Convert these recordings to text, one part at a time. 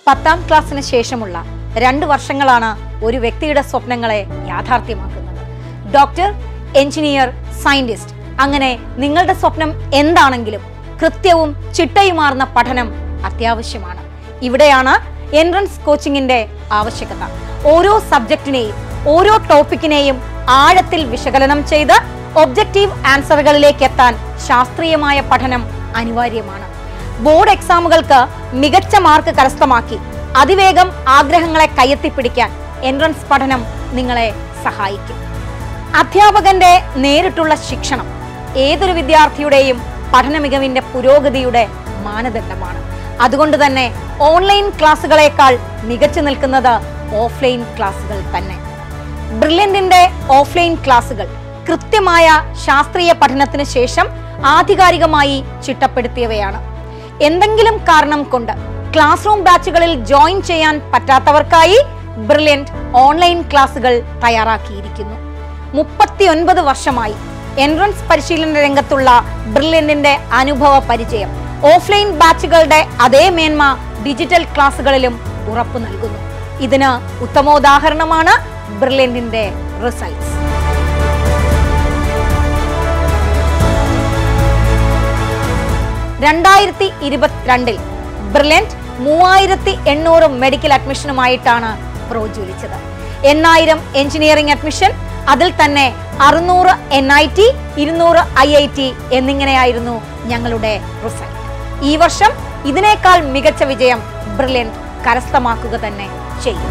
പത്താം ക്ലാസ്സിന് ശേഷമുള്ള രണ്ട് വർഷങ്ങളാണ് ഒരു വ്യക്തിയുടെ സ്വപ്നങ്ങളെ യാഥാർത്ഥ്യമാക്കുന്നത് ഡോക്ടർ എഞ്ചിനീയർ സയന്റിസ്റ്റ് അങ്ങനെ നിങ്ങളുടെ സ്വപ്നം എന്താണെങ്കിലും കൃത്യവും ചിട്ടയുമാർന്ന പഠനം അത്യാവശ്യമാണ് ഇവിടെയാണ് എൻട്രൻസ് കോച്ചിങ്ങിന്റെ ആവശ്യകത ഓരോ സബ്ജക്റ്റിനെയും ഓരോ ടോപ്പിക്കിനെയും ആഴത്തിൽ വിശകലനം ചെയ്ത് ഒബ്ജക്റ്റീവ് ആൻസറുകളിലേക്ക് എത്താൻ ശാസ്ത്രീയമായ പഠനം അനിവാര്യമാണ് ബോർഡ് എക്സാമുകൾക്ക് മികച്ച മാർക്ക് കരസ്ഥമാക്കി അതിവേഗം ആഗ്രഹങ്ങളെ കയ്യെത്തിപ്പിടിക്കാൻ എൻട്രൻസ് പഠനം നിങ്ങളെ സഹായിക്കും അധ്യാപകന്റെ നേരിട്ടുള്ള ശിക്ഷണം ഏതൊരു വിദ്യാർത്ഥിയുടെയും പഠന മികവിന്റെ പുരോഗതിയുടെ മാനദണ്ഡമാണ് അതുകൊണ്ട് തന്നെ ഓൺലൈൻ ക്ലാസ്സുകളേക്കാൾ മികച്ചു നിൽക്കുന്നത് ഓഫ്ലൈൻ ക്ലാസ്സുകൾ തന്നെ ബ്രില്യന്റിന്റെ ഓഫ്ലൈൻ ക്ലാസ്സുകൾ കൃത്യമായ ശാസ്ത്രീയ പഠനത്തിന് ശേഷം ആധികാരികമായി ചിട്ടപ്പെടുത്തിയവയാണ് എന്തെങ്കിലും കാരണം കൊണ്ട് ക്ലാസ് റൂം ബാച്ചുകളിൽ ജോയിൻ ചെയ്യാൻ പറ്റാത്തവർക്കായി ബ്രില്യന്റ് ഓൺലൈൻ ക്ലാസുകൾ തയ്യാറാക്കിയിരിക്കുന്നു മുപ്പത്തിയൊൻപത് വർഷമായി എൻട്രൻസ് പരിശീലന രംഗത്തുള്ള ബ്രില്യന്റിന്റെ അനുഭവ പരിചയം ഓഫ്ലൈൻ ബാച്ചുകളുടെ അതേ മേന്മ ഡിജിറ്റൽ ക്ലാസുകളിലും ഉറപ്പു നൽകുന്നു ഇതിന് ഉത്തമോദാഹരണമാണ് ബ്രില്യന്റിന്റെ റിസൾട്ട്സ് രണ്ടായിരത്തി ഇരുപത്തിരണ്ടിൽ ബ്രില്യന്റ് മൂവായിരത്തി എണ്ണൂറ് മെഡിക്കൽ അഡ്മിഷനുമായിട്ടാണ് പ്രോജ്വലിച്ചത് എണ്ണായിരം എഞ്ചിനീയറിംഗ് അഡ്മിഷൻ അതിൽ തന്നെ അറുന്നൂറ് എൻ ഐ ടി ഇരുന്നൂറ് ഐ ഐ ടി എന്നിങ്ങനെയായിരുന്നു ഞങ്ങളുടെ റിസൾട്ട് ഈ വർഷം ഇതിനേക്കാൾ മികച്ച വിജയം ബ്രില്യന്റ് കരസ്ഥമാക്കുക തന്നെ ചെയ്യും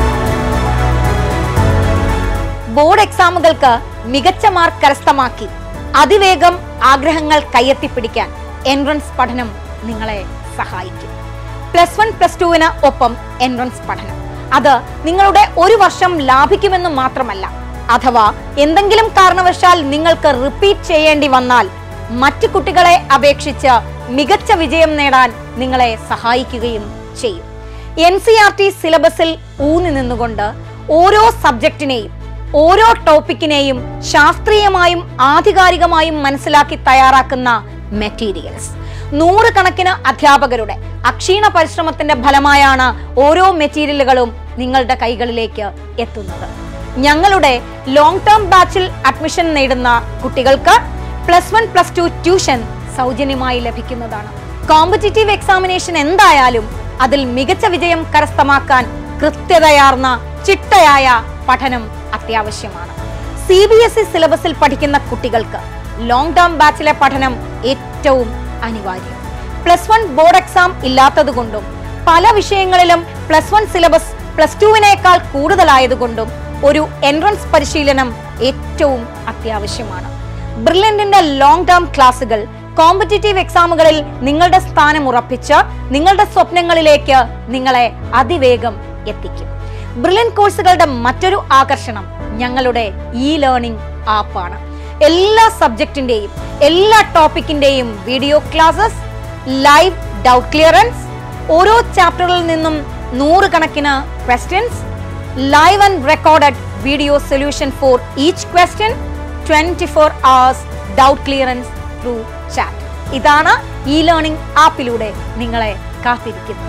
ബോർഡ് എക്സാമുകൾക്ക് മികച്ച മാർക്ക് കരസ്ഥമാക്കി അതിവേഗം ആഗ്രഹങ്ങൾ കയ്യെത്തിപ്പിടിക്കാൻ എൻട്രൻസ് പഠനം നിങ്ങളെ സഹായിക്കും പ്ലസ് വൺ പ്ലസ് ടുവിന് ഒപ്പം എൻട്രൻസ് പഠനം അത് നിങ്ങളുടെ ഒരു വർഷം ലാഭിക്കുമെന്ന് മാത്രമല്ല അഥവാ എന്തെങ്കിലും കാരണവശാൽ നിങ്ങൾക്ക് റിപ്പീറ്റ് ചെയ്യേണ്ടി വന്നാൽ മറ്റു കുട്ടികളെ അപേക്ഷിച്ച് മികച്ച വിജയം നേടാൻ നിങ്ങളെ സഹായിക്കുകയും ചെയ്യും എൻ സി ആർ ടി സിലബസിൽ ഊന്നി നിന്നുകൊണ്ട് ഓരോ സബ്ജക്റ്റിനെയും ഓരോ ടോപ്പിക്കിനെയും ശാസ്ത്രീയമായും ആധികാരികമായും മനസ്സിലാക്കി തയ്യാറാക്കുന്ന മെറ്റീരിയൽസ് നൂറുകണക്കിന് അധ്യാപകരുടെ അക്ഷീണ പരിശ്രമത്തിന്റെ ഫലമായാണ് ഓരോ മെറ്റീരിയലുകളും നിങ്ങളുടെ കൈകളിലേക്ക് എത്തുന്നത് ഞങ്ങളുടെ ലോങ് ടേം ബാച്ചിൽ അഡ്മിഷൻ നേടുന്ന കുട്ടികൾക്ക് plus one plus two tuition സൗജന്യമായി ലഭിക്കുന്നതാണ് കോമ്പറ്റീറ്റീവ് എക്സാമിനേഷൻ എന്തായാലും അതിൽ മികച്ച വിജയം കരസ്ഥമാക്കാൻ കൃത്യതയാർന്ന ചിട്ടയായ പഠനം അത്യാവശ്യമാണ് സി ബി എസ് ഇ സിലബസിൽ പഠിക്കുന്ന കുട്ടികൾക്ക് ലോങ് ടേം ബാച്ചിലെ പഠനം ഏറ്റവും അനിവാര്യം പ്ലസ് വൺ ബോർഡ് എക്സാം ഇല്ലാത്തതുകൊണ്ടും പല വിഷയങ്ങളിലും പ്ലസ് വൺ സിലബസ് പ്ലസ് ടുവിനേക്കാൾ കൂടുതലായതുകൊണ്ടും ഒരു എൻട്രൻസ് പരിശീലനം ഏറ്റവും അത്യാവശ്യമാണ് ബ്രില്യന്റിന്റെ ലോങ് ടേം ക്ലാസുകൾ കോമ്പറ്റീറ്റീവ് എക്സാമുകളിൽ നിങ്ങളുടെ സ്ഥാനം ഉറപ്പിച്ച് നിങ്ങളുടെ സ്വപ്നങ്ങളിലേക്ക് നിങ്ങളെ അതിവേഗം എത്തിക്കും ബ്രില്യൻ കോഴ്സുകളുടെ മറ്റൊരു ആകർഷണം ഞങ്ങളുടെ ഇ ലേണിംഗ് ആപ്പാണ് എല്ലാ സബ്ജക്റ്റിന്റെയും എല്ലാ ടോപ്പിക്കിന്റെയും video classes live doubt clearance ഓരോ ചാപ്റ്ററിൽ നിന്നും നൂറുകണക്കിന് questions live and recorded video solution for each question twenty four hours doubt clearance through chat ഇതാണ് ഇ ലേണിംഗ് ആപ്പിലൂടെ നിങ്ങളെ കാത്തിരിക്കുന്നത്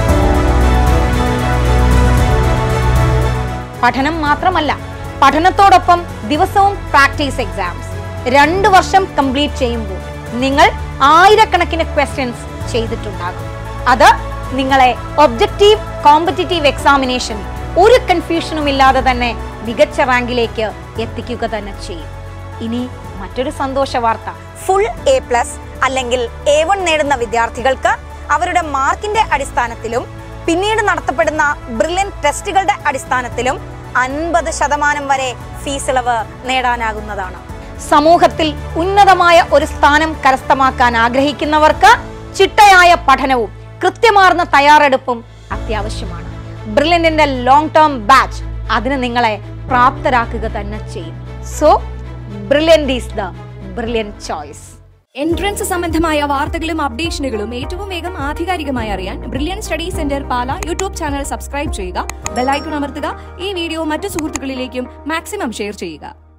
പഠനം മാത്രമല്ല പഠനത്തോടൊപ്പം ദിവസവും പ്രാക്ടീസ് എക്സാംസ് രണ്ട് വർഷം കംപ്ലീറ്റ് ചെയ്യുമ്പോൾ നിങ്ങൾ ആയിരക്കണക്കിന് ക്വസ്റ്റ്യൻസ് ചെയ്തിട്ടുണ്ടാകും അത് നിങ്ങളെ ഒബ്ജക്റ്റീവ് കോമ്പറ്റീറ്റീവ് എക്സാമിനേഷൻ ഒരു കൺഫ്യൂഷനും ഇല്ലാതെ തന്നെ മികച്ച റാങ്കിലേക്ക് എത്തിക്കുക തന്നെ ചെയ്യും ഇനി മറ്റൊരു സന്തോഷ വാർത്ത ഫുൾ എ പ്ലസ് അല്ലെങ്കിൽ എ വൺ നേടുന്ന വിദ്യാർത്ഥികൾക്ക് അവരുടെ മാർക്കിന്റെ അടിസ്ഥാനത്തിലും പിന്നീട് നടത്തപ്പെടുന്ന ബ്രില്യൻ ടെസ്റ്റുകളുടെ അടിസ്ഥാനത്തിലും അൻപത് ശതമാനം വരെ ഫീസ് ഇളവ് നേടാനാകുന്നതാണ് സമൂഹത്തിൽ ഉന്നതമായ ഒരു സ്ഥാനം കരസ്ഥമാക്കാൻ ആഗ്രഹിക്കുന്നവർക്ക് ചിട്ടയായ പഠനവും കൃത്യമാർന്ന തയ്യാറെടുപ്പും അത്യാവശ്യമാണ് ബ്രില്യന്റിന്റെ ലോങ് ടേം ബാച്ച് അതിന് നിങ്ങളെ പ്രാപ്തരാക്കുക തന്നെ ചെയ്യും so brilliant is the brilliant choice entrance സംബന്ധമായ വാർത്തകളും അപ്ഡേഷനുകളും ഏറ്റവും വേഗം ആധികാരികമായി അറിയാൻ Brilliant Study Centre Pala YouTube channel subscribe ചെയ്യുക ബെലൈക്കൺ അമർത്തുക ഈ വീഡിയോ മറ്റു സുഹൃത്തുക്കളിലേക്കും മാക്സിമം ഷെയർ ചെയ്യുക